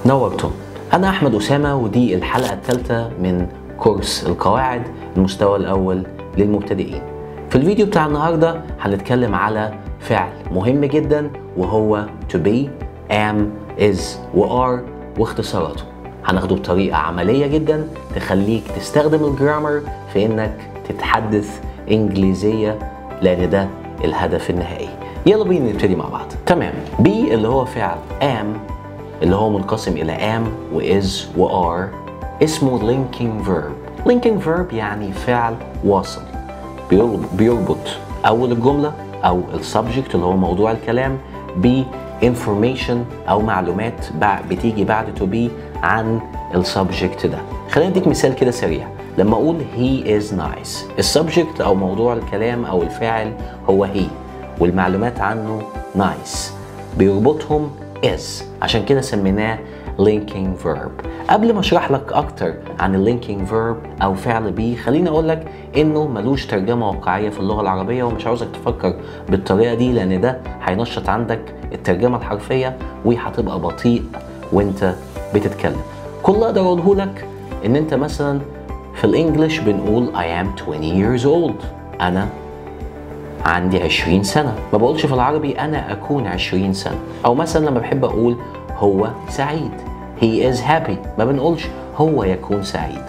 نورتم أنا أحمد أسامة ودي الحلقة الثالثة من كورس القواعد المستوى الأول للمبتدئين في الفيديو بتاع النهاردة هنتكلم على فعل مهم جدا وهو to be, am, is و are واختصاراته هناخده بطريقة عملية جدا تخليك تستخدم الجرامر في انك تتحدث انجليزية لان ده الهدف النهائي يلا بينا نبتدي مع بعض تمام be اللي هو فعل am اللي هو منقسم الى am و is و are اسمه linking verb linking verb يعني فعل واصل بيربط, بيربط اول الجمله او السبجكت اللي هو موضوع الكلام ب information او معلومات بع- بتيجي بعد to be عن السبجكت ده خلينا نديك مثال كده سريع لما اقول he is nice السبجكت او موضوع الكلام او الفاعل هو he والمعلومات عنه nice بيربطهم is عشان كده سميناه linking verb قبل ما اشرح لك اكتر عن اللينكينج verb او فعل بي خليني اقول لك انه ملوش ترجمه واقعيه في اللغه العربيه ومش عاوزك تفكر بالطريقه دي لان ده هينشط عندك الترجمه الحرفيه وهتبقى بطيء وانت بتتكلم كل اللي اقدر اقوله لك ان انت مثلا في الانجليش بنقول I am 20 years old انا عندي 20 سنة ما بقولش في العربي أنا أكون 20 سنة أو مثلا لما بحب أقول هو سعيد he is happy ما بنقولش هو يكون سعيد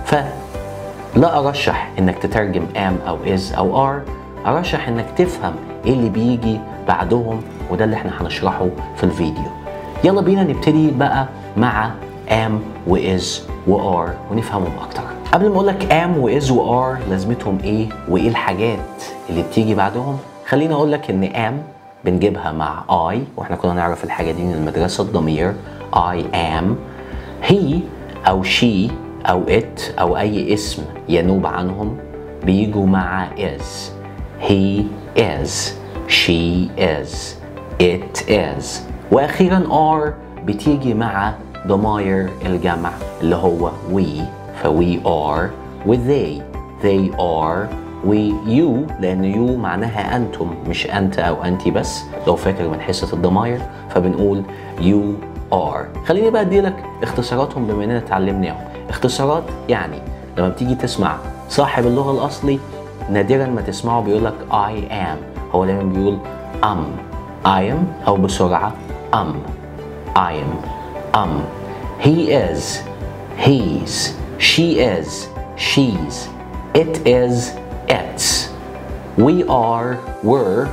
فلا أرشح إنك تترجم am أو is أو are أرشح إنك تفهم إيه اللي بيجي بعدهم وده اللي إحنا هنشرحه في الفيديو يلا بينا نبتدي بقى مع am و is و are ونفهمهم أكتر قبل ما أقول لك am و is و are لازمتهم إيه وإيه الحاجات اللي بتيجي بعدهم خليني أقول لك إن am بنجيبها مع I وإحنا كنا نعرف الحاجة دي من المدرسة الضمير I am he أو she أو it أو أي اسم ينوب عنهم بيجوا مع is he is she is it is واخيرا are بتيجي مع ضماير الجمع اللي هو we ف we are و they they are و you لان you معناها انتم مش انت او انتي بس لو فاكر من حصه الضماير فبنقول you are خليني بقى اديلك اختصاراتهم بما اننا اتعلمناهم اختصارات يعني لما بتيجي تسمع صاحب اللغه الاصلي نادرا ما تسمعه بيقول لك I am هو دايما بيقول am I am أو بسرعة am I am am he is he's she is she's it is it's we are we're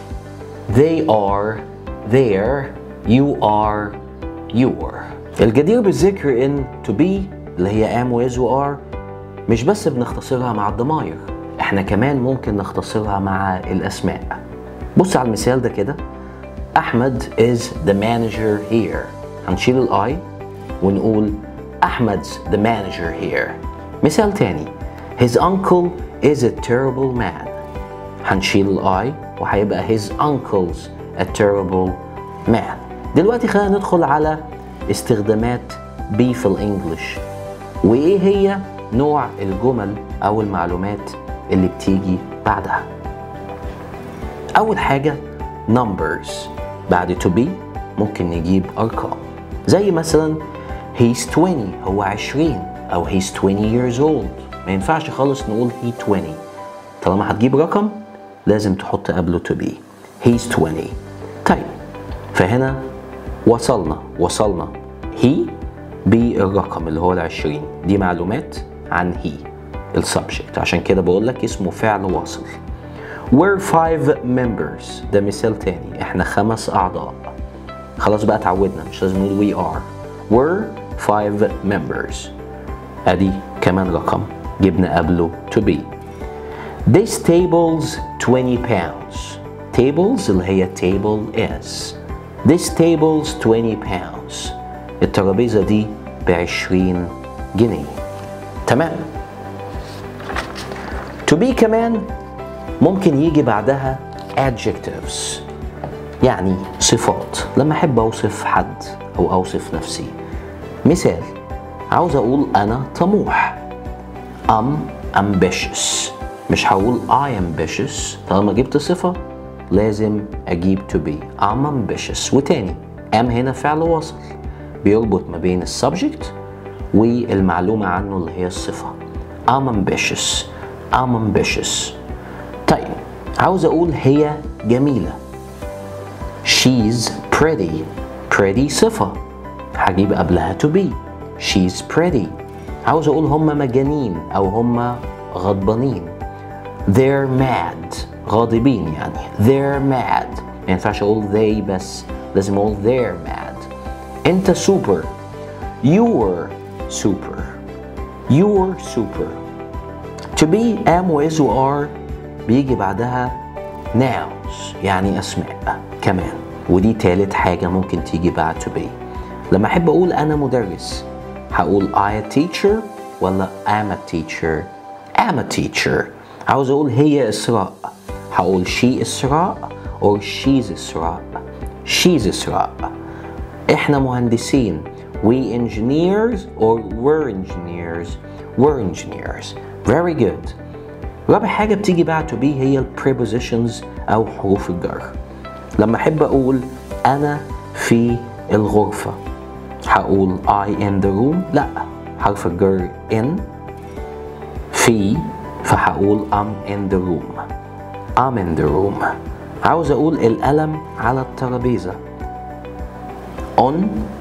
they are there you are you're الجدير بالذكر ان to be اللي هي am و is و are مش بس بنختصرها مع الضماير احنا كمان ممكن نختصرها مع الاسماء بص على المثال ده كده احمد is the manager here هنشيل الاي ونقول احمد's the manager here مثال تاني his uncle is a terrible man هنشيل الاي وهيبقى his uncle's a terrible man دلوقتي خلينا ندخل على استخدامات بي في الانجليش وايه هي نوع الجمل او المعلومات اللي بتيجي بعدها اول حاجه numbers بعد to be ممكن نجيب ارقام زي مثلا he's 20 هو 20 او he's 20 years old ما ينفعش خالص نقول he 20 طالما هتجيب رقم لازم تحط قبله to be he's 20 طيب فهنا وصلنا وصلنا he بالرقم اللي هو العشرين دي معلومات عن he السبجكت عشان كده بقول لك اسمه فعل واصل we're five members ده مثال تاني احنا خمس اعضاء خلاص بقى اتعودنا مش لازم نقول we are we're five members ادي كمان رقم جبنا قبله to be this table's 20 pounds tables اللي هي table is this table's 20 pounds الترابيزة دي بعشرين جنيه تمام to be كمان ممكن يجي بعدها adjectives يعني صفات لما احب اوصف حد او اوصف نفسي مثال عاوز اقول انا طموح I'm ambitious مش هقول I ambitious طالما جبت صفة لازم اجيب to be I'm ambitious وتاني am هنا فعل واصل بيربط ما بين السبجكت والمعلومة عنه اللي هي الصفة I'm ambitious I'm ambitious طيب عاوز أقول هي جميلة She's pretty pretty صفة هجيب قبلها to be She's pretty عاوز أقول هما مجانين أو هما غضبانين They're mad غاضبين يعني They're mad ما ينفعش أقول they بس لازم أقول they're mad أنت super You're super You're super To be am with و are بيجي بعدها nouns يعني أسماء كمان ودي تالت حاجة ممكن تيجي بعد to be لما أحب أقول أنا مدرس هقول I a teacher ولا am a teacher am a teacher عاوز أقول هي إسراء هقول she إسراء or she's إسراء she's إسراء إحنا مهندسين we engineers or we're engineers we're engineers very good رابع حاجة بتيجي بعد to be هي ال prepositions أو حروف الجر لما أحب أقول أنا في الغرفة هقول I in the room لا حرف الجر in في فهقول I'm in the room I'm in the room عاوز أقول القلم على الترابيزة on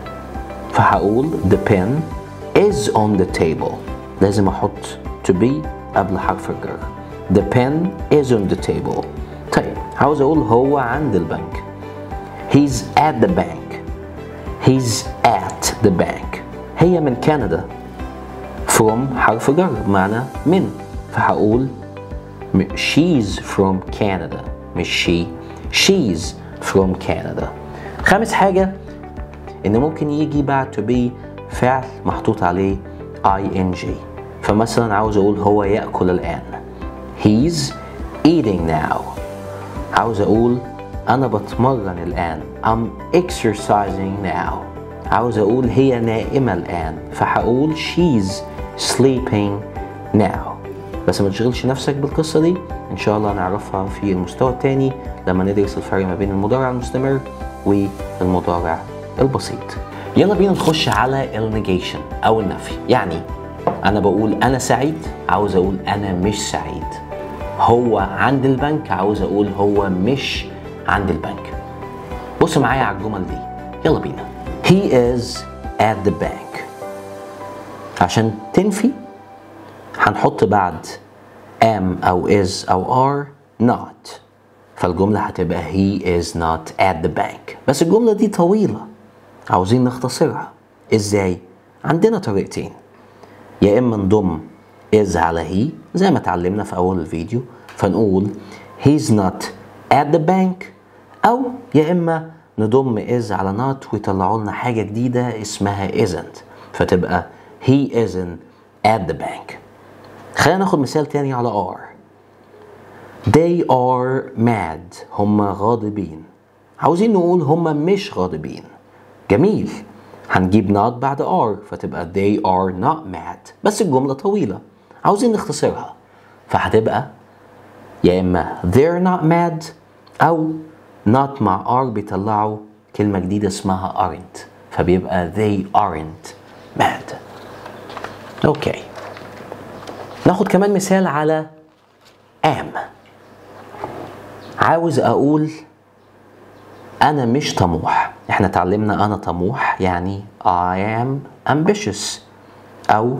فهقول the pen is on the table لازم أحط to be قبل حرف الجر the pen is on the table طيب عاوز أقول هو عند البنك he's at the bank he's at the bank هي من كندا from حرف جر بمعنى من فهقول she's from Canada مش she she's from Canada خامس حاجة إن ممكن يجي بعد to be فعل محطوط عليه ing فمثلا عاوز أقول هو يأكل الآن he's eating now عاوز أقول أنا بتمرن الآن I'm exercising now عاوز أقول هي نائمة الآن فهقول she's sleeping now بس ما تشغلش نفسك بالقصة دي إن شاء الله نعرفها في المستوى الثاني لما ندرس الفرق ما بين المضارع المستمر والمضارع البسيط يلا بينا نخش على النيجيشن أو النفي يعني أنا بقول أنا سعيد عاوز أقول أنا مش سعيد هو عند البنك عاوز أقول هو مش عند البنك بص معايا على الجمل دي يلا بينا He is at the bank عشان تنفي هنحط بعد am أو is أو are not فالجملة هتبقى he is not at the bank بس الجملة دي طويلة عاوزين نختصرها ازاي؟ عندنا طريقتين يا إما نضم is على he زي ما اتعلمنا في أول الفيديو فنقول he's not at the bank أو يا إما نضم is على not ويطلعوا لنا حاجة جديدة اسمها isn't فتبقى he isn't at the bank خلينا ناخد مثال تاني على are they are mad هم غاضبين عاوزين نقول هم مش غاضبين جميل هنجيب not بعد are فتبقى they are not mad بس الجملة طويلة عاوزين نختصرها فهتبقى يا إما they're not mad أو not مع are بيطلعوا كلمة جديدة اسمها aren't فبيبقى they aren't mad اوكي ناخد كمان مثال على am عاوز اقول انا مش طموح احنا اتعلمنا انا طموح يعني I am ambitious او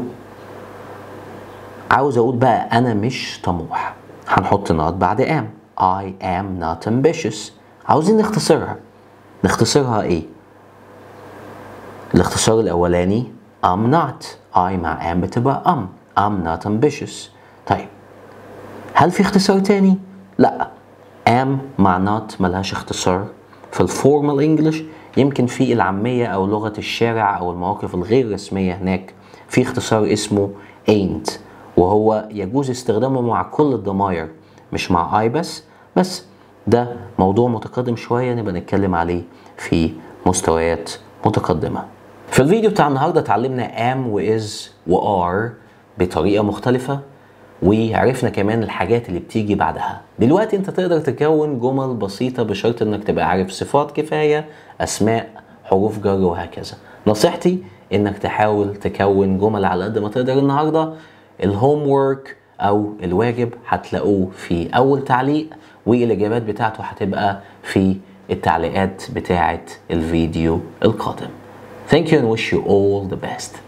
عاوز اقول بقى انا مش طموح هنحط not بعد am I am not ambitious عاوزين نختصرها نختصرها ايه الاختصار الاولاني I'm not I مع am بتبقى am I'm not ambitious طيب هل في اختصار تاني؟ لا am مع not ملهاش اختصار في الفورمال انجلش يمكن في العامية أو لغة الشارع أو المواقف الغير رسمية هناك في اختصار اسمه ain't وهو يجوز استخدامه مع كل الضماير مش مع I بس بس ده موضوع متقدم شوية نبقى نتكلم عليه في مستويات متقدمة في الفيديو بتاع النهاردة اتعلمنا am و is و are بطريقة مختلفة وعرفنا كمان الحاجات اللي بتيجي بعدها دلوقتي انت تقدر تكون جمل بسيطة بشرط انك تبقى عارف صفات كفاية اسماء حروف جر وهكذا نصيحتي انك تحاول تكون جمل على قد ما تقدر النهارده الهوم وورك او الواجب هتلاقوه في اول تعليق والاجابات بتاعته هتبقى في التعليقات بتاعه الفيديو القادم Thank you and wish you all the best